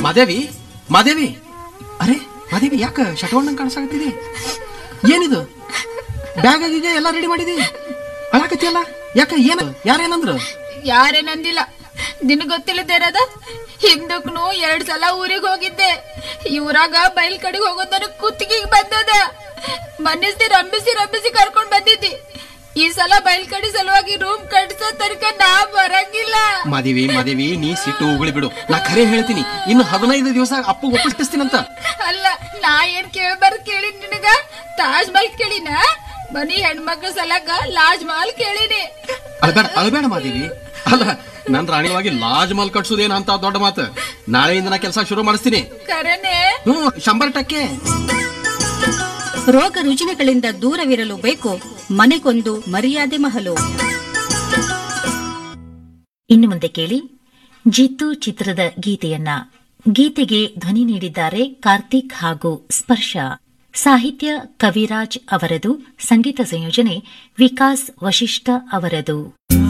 ಮಾದೇವಿ ಮಾದೇವಿ ಅರೆ ಮಾದೇವಿ ಯಾಕ ಶಟವಣ್ಣಂಗ್ ಕಾಣಿಸಾಕತ್ತಿದಿ ಏನಿದು ಬ್ಯಾಗ್ ಗೀಗ ಎಲ್ಲ ರೆಡಿ ಮಾಡಿದಿ ಅಳಾಕತ್ತಿಯಲ್ಲ ಯಾಕ ಏನು ಯಾರೇನಂದ್ರು ಯಾರೇನಂದಿಲ್ಲ ದಿನ ಗೊತ್ತಿಲ್ಲದೇರದ ಹಿಂದಕ್ನು ಎರಡ್ ಸಲ ಊರಿಗೆ ಹೋಗಿದ್ದೆ ಈ ಊರಾಗ ಬೈಲ್ ಕಡೆಗೆ ಹೋಗೋದ್ ನನಗ್ ಕುತ್ತಿಗೆಗ್ ಬಂದದ ಮನಸ್ಸಿ ರಂಬಿಸಿ ರಂಬಿಸಿ ಕರ್ಕೊಂಡ್ ಬಂದಿದ್ದಿ ಈ ಸಲ ಬೈಲ್ ಕಡೆ ಸಲುವಾಗಿ ರೂಮ್ ಕಟ್ಸೋ ತನಕ ನಾ ಬರಂಗಿಲ್ಲ ಮಾದೇವಿ ಮಾದೇವಿ ನೀ ಸಿಟ್ಟು ಉಗುಳಿ ಬಿಡು ನಾ ಖರೆ ಹೇಳ್ತೀನಿ ಇನ್ನು ಹದಿನೈದು ದಿವಸ ಅಪ್ಪಗೆ ಒಪ್ಪಿಸ್ತೀನಂತ ಅಲ್ಲ ನಾ ಏನ್ ಕೇಳಬಾರ್ದು ಕೇಳಿ ನಿನಗ ತಾಜ್ ಮಹಲ್ ಕೇಳಿನ ಮನಿ ಹೆಣ್ಮಕ್ಳ ಸಲಗ ಲಾಜ್ ಮಹಲ್ ಕೇಳಿನಿ ಅಳ್ಬೇಡ ಅಳ್ಬೇಡ ಮಾದೇವಿ ಅಲ್ಲ ನನ್ ರಾಣಿವಾಗಿ ಲಾಜ್ ಮಲ್ ಕಟ್ಸೋದೇನ ಅಂತ ದೊಡ್ಡ ಮಾತು ನಾಳೆಯಿಂದ ನಾ ಕೆಲಸ ಶುರು ಮಾಡಿಸ್ತೀನಿ ಕರೆನೆ ಹ್ಮ್ ಶಂಬರ್ ಟಕ್ಕೆ ರೋಗ ರುಜಿನಗಳಿಂದ ದೂರವಿರಲು ಬೇಕು ಮನೆಗೊಂದು ಮರ್ಯಾದೆ ಮಹಲು ಇನ್ನು ಮುಂದೆ ಕೇಳಿ ಜಿತ್ತು ಚಿತ್ರದ ಗೀತೆಯನ್ನ ಗೀತೆಗೆ ಧ್ವನಿ ನೀಡಿದ್ದಾರೆ ಕಾರ್ತಿಕ್ ಹಾಗೂ ಸ್ಪರ್ಶ ಸಾಹಿತ್ಯ ಕವಿರಾಜ್ ಅವರದು ಸಂಗೀತ ಸಂಯೋಜನೆ ವಿಕಾಸ್ ವಶಿಷ್ಠ ಅವರದು